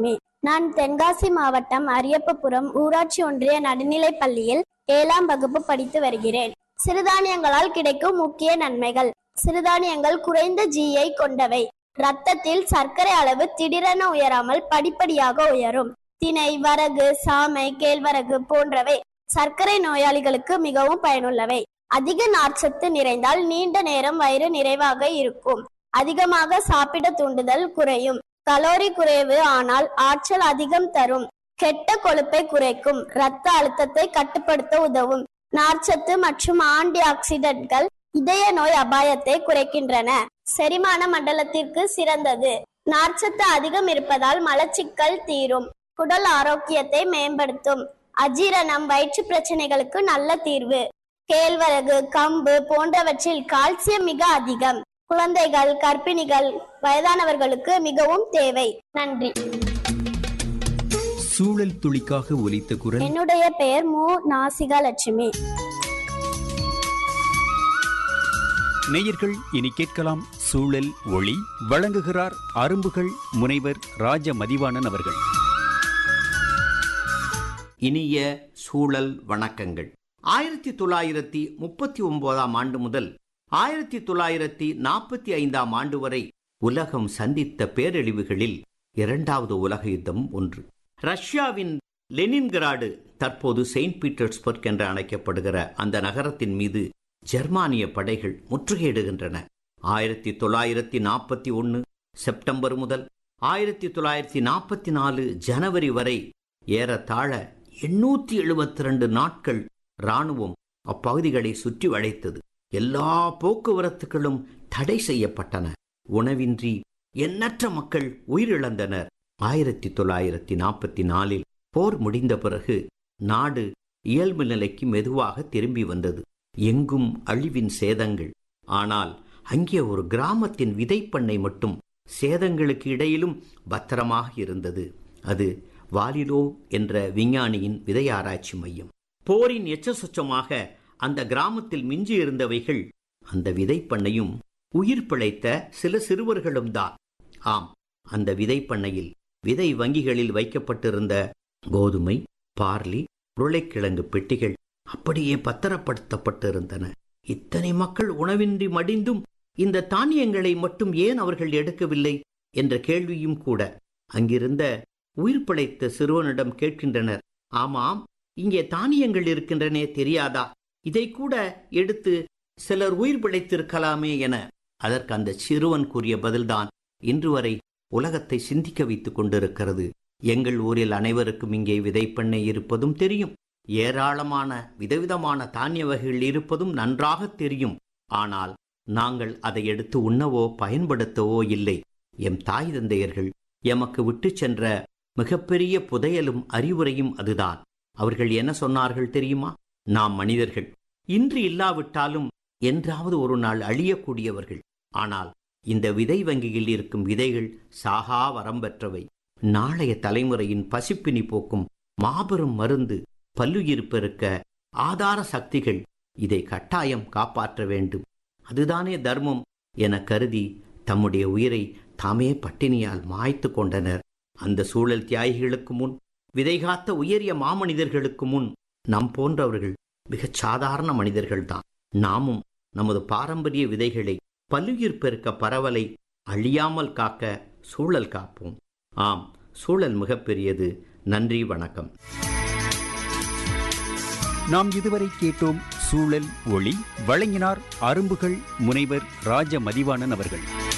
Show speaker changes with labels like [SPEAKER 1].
[SPEAKER 1] நாகலட்சுமி நான் தென்காசி மாவட்டம் அரியப்பபுரம் ஊராட்சி ஒன்றிய நடுநிலைப் பள்ளியில் ஏழாம் வகுப்பு படித்து வருகிறேன் சிறுதானியங்களால் கிடைக்கும் முக்கிய நன்மைகள் சிறுதானியங்கள் குறைந்த ஜீயை கொண்டவை ரத்தத்தில் சர்க்கரை அளவு திடீரென உயராமல் படிப்படியாக உயரும் திணை வரகு சாமை கேழ்வரகு போன்றவை சர்க்கரை நோயாளிகளுக்கு மிகவும் பயனுள்ளவை அதிக நார்ச்சத்து நிறைந்தால் நீண்ட நேரம் வயிறு நிறைவாக இருக்கும் அதிகமாக சாப்பிட தூண்டுதல் குறையும் கலோரி குறைவு ஆனால் ஆற்றல் அதிகம் தரும் கெட்ட கொழுப்பை குறைக்கும் இரத்த அழுத்தத்தை கட்டுப்படுத்த உதவும் நார்ச்சத்து மற்றும் ஆன்டி ஆக்சிடென்ட்கள் இதய நோய் அபாயத்தை குறைக்கின்றன செரிமான மண்டலத்திற்கு சிறந்தது நார்ச்சத்து அதிகம் இருப்பதால் மலச்சிக்கல் தீரும் குடல் ஆரோக்கியத்தை மேம்படுத்தும் அஜீரணம் வயிற்று பிரச்சனைகளுக்கு நல்ல தீர்வு கேழ்வரகு கம்பு போன்றவற்றில் கால்சியம் மிக அதிகம் குழந்தைகள் கர்ப்பிணிகள் வயதானவர்களுக்கு மிகவும் தேவை நன்றி
[SPEAKER 2] சூழல் துளிக்காக ஒலித்த குரல்
[SPEAKER 1] என்னுடைய பெயர் மு நாசிகா லட்சுமி
[SPEAKER 2] நேயர்கள் இனி கேட்கலாம் சூழல் ஒளி வழங்குகிறார் அரும்புகள் முனைவர் ராஜ மதிவாணன் அவர்கள்
[SPEAKER 3] இனிய சூழல் வணக்கங்கள் ஆயிரத்தி தொள்ளாயிரத்தி முப்பத்தி ஒன்பதாம் ஆண்டு முதல் ஆயிரத்தி தொள்ளாயிரத்தி நாற்பத்தி ஐந்தாம் ஆண்டு வரை உலகம் சந்தித்த பேரழிவுகளில் இரண்டாவது உலக யுத்தம் ஒன்று ரஷ்யாவின் லெனின்கிராடு தற்போது செயின்ட் பீட்டர்ஸ்பர்க் என்று அழைக்கப்படுகிற அந்த நகரத்தின் மீது ஜெர்மானிய படைகள் முற்றுகையிடுகின்றன ஆயிரத்தி தொள்ளாயிரத்தி நாற்பத்தி ஒன்று செப்டம்பர் முதல் ஆயிரத்தி தொள்ளாயிரத்தி நாற்பத்தி நாலு ஜனவரி வரை ஏறத்தாழ எண்ணூத்தி எழுபத்தி ரெண்டு நாட்கள் ராணுவம் அப்பகுதிகளை சுற்றி வளைத்தது எல்லா போக்குவரத்துகளும் தடை செய்யப்பட்டன உணவின்றி எண்ணற்ற மக்கள் உயிரிழந்தனர் ஆயிரத்தி தொள்ளாயிரத்தி நாற்பத்தி நாலில் போர் முடிந்த பிறகு நாடு இயல்பு நிலைக்கு மெதுவாக திரும்பி வந்தது எங்கும் அழிவின் சேதங்கள் ஆனால் அங்கே ஒரு கிராமத்தின் விதைப்பண்ணை மட்டும் சேதங்களுக்கு இடையிலும் பத்திரமாக இருந்தது அது வாலிலோ என்ற விஞ்ஞானியின் விதை ஆராய்ச்சி மையம் போரின் எச்சசொச்சமாக அந்த கிராமத்தில் மிஞ்சி இருந்தவைகள் அந்த விதைப்பண்ணையும் உயிர் பிழைத்த சில சிறுவர்களும் தான் ஆம் அந்த விதைப்பண்ணையில் விதை வங்கிகளில் வைக்கப்பட்டிருந்த கோதுமை பார்லி உருளைக்கிழங்கு பெட்டிகள் அப்படியே பத்திரப்படுத்தப்பட்டிருந்தன இத்தனை மக்கள் உணவின்றி மடிந்தும் இந்த தானியங்களை மட்டும் ஏன் அவர்கள் எடுக்கவில்லை என்ற கேள்வியும் கூட அங்கிருந்த உயிர் பிழைத்த சிறுவனிடம் கேட்கின்றனர் ஆமாம் இங்கே தானியங்கள் இருக்கின்றனே தெரியாதா இதை கூட எடுத்து சிலர் உயிர் பிழைத்திருக்கலாமே என அதற்கு அந்த சிறுவன் கூறிய பதில்தான் இன்று வரை உலகத்தை சிந்திக்க வைத்துக் கொண்டிருக்கிறது எங்கள் ஊரில் அனைவருக்கும் இங்கே விதைப்பண்ணை இருப்பதும் தெரியும் ஏராளமான விதவிதமான தானிய வகைகள் இருப்பதும் நன்றாக தெரியும் ஆனால் நாங்கள் அதை எடுத்து உண்ணவோ பயன்படுத்தவோ இல்லை எம் தாய் தந்தையர்கள் எமக்கு விட்டு சென்ற மிகப்பெரிய புதையலும் அறிவுரையும் அதுதான் அவர்கள் என்ன சொன்னார்கள் தெரியுமா நாம் மனிதர்கள் இன்று இல்லாவிட்டாலும் என்றாவது ஒரு நாள் அழியக்கூடியவர்கள் ஆனால் இந்த விதை வங்கியில் இருக்கும் விதைகள் சாகா வரம் பெற்றவை நாளைய தலைமுறையின் பசிப்பினி போக்கும் மாபெரும் மருந்து பல்லுயிர் பெருக்க ஆதார சக்திகள் இதை கட்டாயம் காப்பாற்ற வேண்டும் அதுதானே தர்மம் என கருதி தம்முடைய உயிரை தாமே பட்டினியால் மாய்த்து கொண்டனர் அந்த சூழல் தியாகிகளுக்கு முன் விதைகாத்த உயரிய மாமனிதர்களுக்கு முன் நம் போன்றவர்கள் மிகச் சாதாரண மனிதர்கள்தான் நாமும் நமது பாரம்பரிய விதைகளை பல்லுயிர் பெருக்க பரவலை அழியாமல் காக்க சூழல் காப்போம் ஆம் சூழல் மிகப்பெரியது நன்றி வணக்கம்
[SPEAKER 2] நாம் இதுவரை கேட்டோம் சூழல் ஒளி வழங்கினார் அரும்புகள் முனைவர் ராஜ மதிவாணன் அவர்கள்